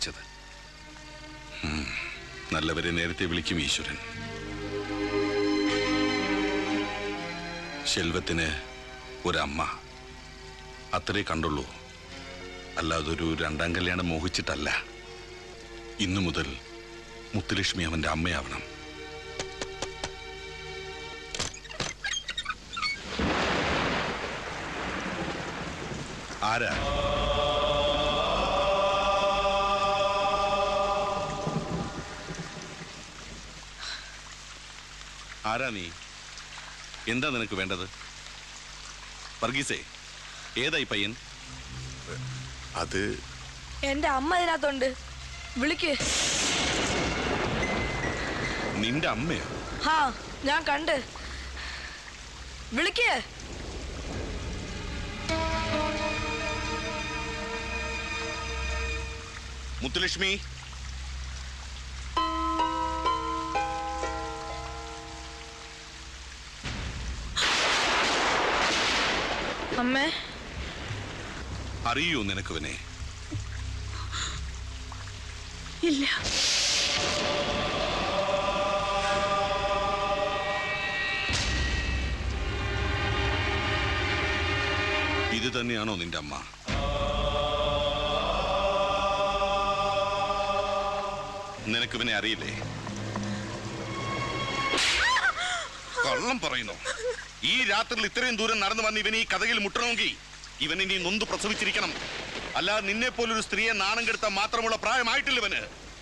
വിളിച്ചത് ഉം, നല്ലവരെ നേരത്തെ വിളിക്കും ഈശ്വരൻ ശെൽവത്തിന് ഒരമ്മ അത്രേ കണ്ടുള്ളൂ അല്ലാതൊരു രണ്ടാം കല്യാണം മോഹിച്ചിട്ടല്ല ഇന്നു മുതൽ മുത്തുലക്ഷ്മി അവന്റെ അമ്മയാവണം ആരാ ആരാ നീ എന്താ നിനക്ക് വേണ്ടത് വർഗീസേ ഏതായി പയ്യൻ അത് എന്റെ അമ്മ ഇതിനകത്തുണ്ട് വിളിക്ക് നിന്റെ അമ്മയോ ഹാ ഞാൻ കണ്ട് വിളിക്ക് മുത്തുലക്ഷ്മി അമ്മേ അറിയൂ നിനക്കുവനെ ഇല്ല ഇത് തന്നെയാണോ നിന്റെ അമ്മ നിനക്കിവനെ അറിയില്ലേ കള്ളം പറയുന്നു ഈ രാത്രിയിൽ ഇത്രയും ദൂരം നടന്നു വന്ന് ഇവൻ ഈ കഥയിൽ മുട്ടണമെങ്കിൽ ഇവൻ ഇനി നൊന്ത് പ്രസവിച്ചിരിക്കണം അല്ലാതെ നിന്നെ പോലൊരു സ്ത്രീയെ നാണം കെടുത്താൻ മാത്രമുള്ള പ്രായമായിട്ടില്ല ഇവന്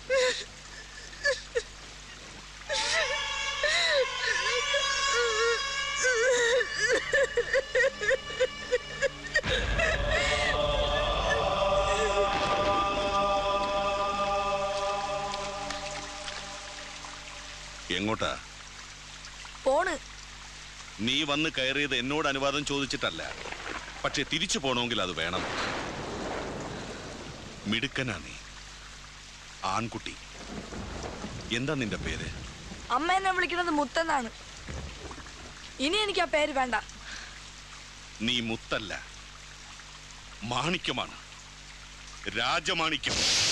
എങ്ങോട്ടാ പോണ് നീ വന്ന് കയറിയത് എന്നോട് അനുവാദം ചോദിച്ചിട്ടല്ല പക്ഷെ തിരിച്ചു പോണമെങ്കിൽ അത് വേണം മിടുക്കനാ നീ ആൺകുട്ടി എന്താ നിന്റെ പേര് അമ്മ എന്നെ വിളിക്കുന്നത് മുത്തെന്നാണ് ഇനി എനിക്ക് ആ പേര് വേണ്ട നീ മുത്തല്ല മാണിക്യമാണ് രാജമാണിക്യം